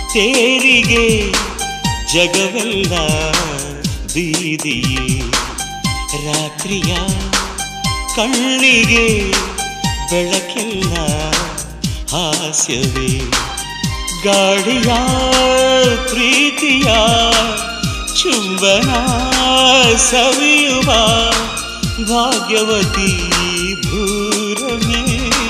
ತೇರಿಗೆ ಜಗವೆಲ್ಲ ಬೀದಿಯೇ ರಾತ್ರಿಯ ಕಣ್ಣಿಗೆ ಬೆಳಕೆಲ್ಲ ಹಾಸ್ಯವೇ ಗಾಳಿಯ ಪ್ರೀತಿಯ ಚುಂಬನ ಸವಿಯುವ ಭಾಗ್ಯವತಿ ಭೂರಮೇ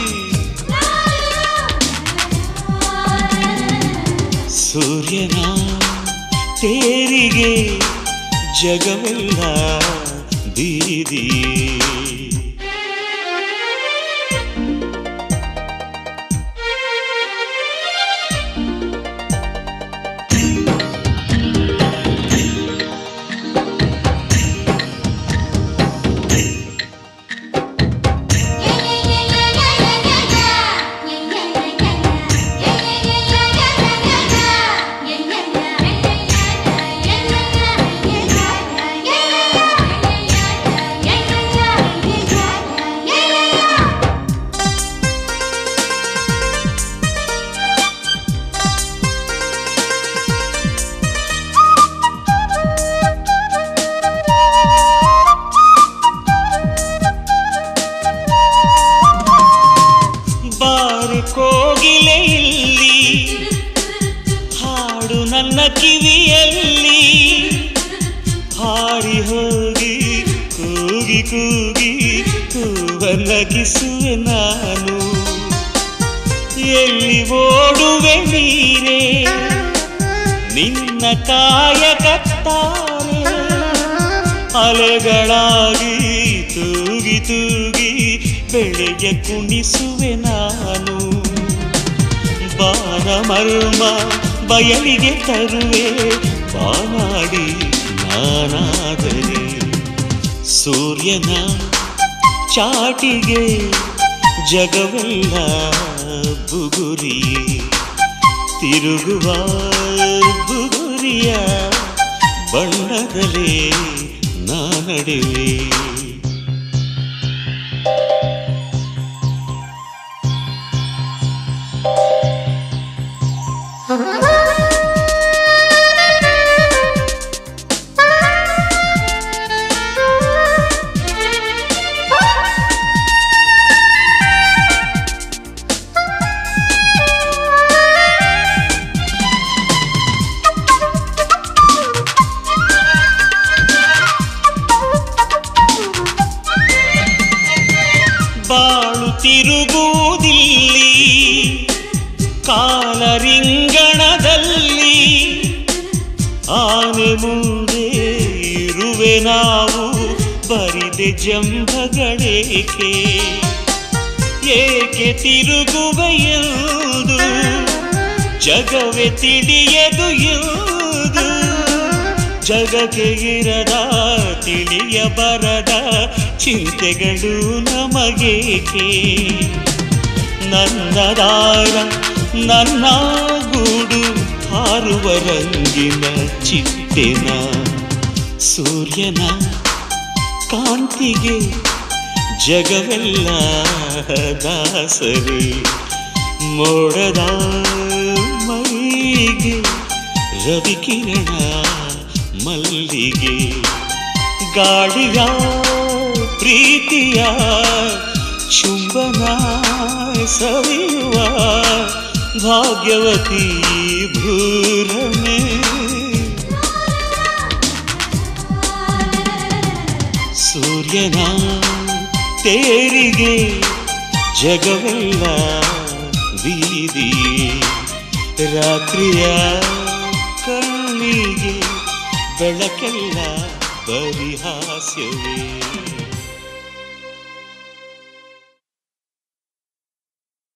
ಸೂರ್ಯನ ತೇರಿಗೆ ಜಗವೆಲ್ಲ ಬೀದಿಯೇ ಬಾರಿ ಕೋಗಿಲೆ ಇಲ್ಲಿ ಹಾಡು ನನ್ನ ಕಿವಿಯಲ್ಲಿ ಹಾರಿ ಹೋಗಿ ಕೂಗಿ ಕೂಗಿ ಕೂವನ್ನಗಿಸುವೆ ನಾನು ಎಲ್ಲಿ ಓಡುವೆ ನೀರೇ ನಿನ್ನ ಕಾಯ ಕತ್ತಾರೆ ಅಲೆಗಳಾಗಿ ತೂಗಿ ತೂಗಿ ಬೆಳೆಗೆ ಕುಣಿಸುವೆ ನಾನು ಬಾನ ಮರ್ಮ ಬಯಲಿಗೆ ತರುವೆ ಬಾನಾಡಿ ನಾನಾದರೆ ಸೂರ್ಯನ ಚಾಟಿಗೆ ಜಗವೆಲ್ಲ ಬುಗುರಿಯೇ ತಿರುಗುವ ಬುಗುರಿಯ ಬಣ್ಣದಲೇ ನಾನಡುವೆ ಬಾಳು ತಿರುಗುವುದಿಲ್ಲಿ ಕಾಲರಿಂಗಣದಲ್ಲಿ ಆನೆ ಮುಂದೆ ಇರುವೆ ನಾವು ಬರಿದೆ ಜಂಭಗಳೇಕೆ ಏಕೆ ತಿರುಗುವೆಯುವುದು ಜಗವೇ ತಿಳಿಯದು ಎಂದು ಜಗಕ್ಕೆ ಇರದ ತಿಳಿಯ ಬರದ ಚಿಂತೆಗಳು ನಮಗೇಕೆ ನನ್ನ ದಾರ ನನ್ನ ಗೂಡು ಹಾರುವ ರಂಗಿನ ಚಿಟ್ಟೆನ ಸೂರ್ಯನ ಕಾಂತಿಗೆ ಜಗವೆಲ್ಲ ದಾಸರೇ ಮೋಡದ ಮೈಗೆ ರವಿಕಿರಣ ಮಲ್ಲಿಗೆ ಗಾಳಿಯ ಪ್ರೀತಿಯ ಚುಂಬನ ಸವಿಯುವ ಭಾಗ್ಯವತಿ ಭೂರಮೇ ಸೂರ್ಯನ ತೇರಿಗೆ ಜಗವೆಲ್ಲ ಬೀದಿಯೇ ರಾತ್ರಿಯ ಕಣ್ಣಿಗೆ ಬೆಳಕೆಲ್ಲ ಬರಿಹಾಸ್ಯವೇ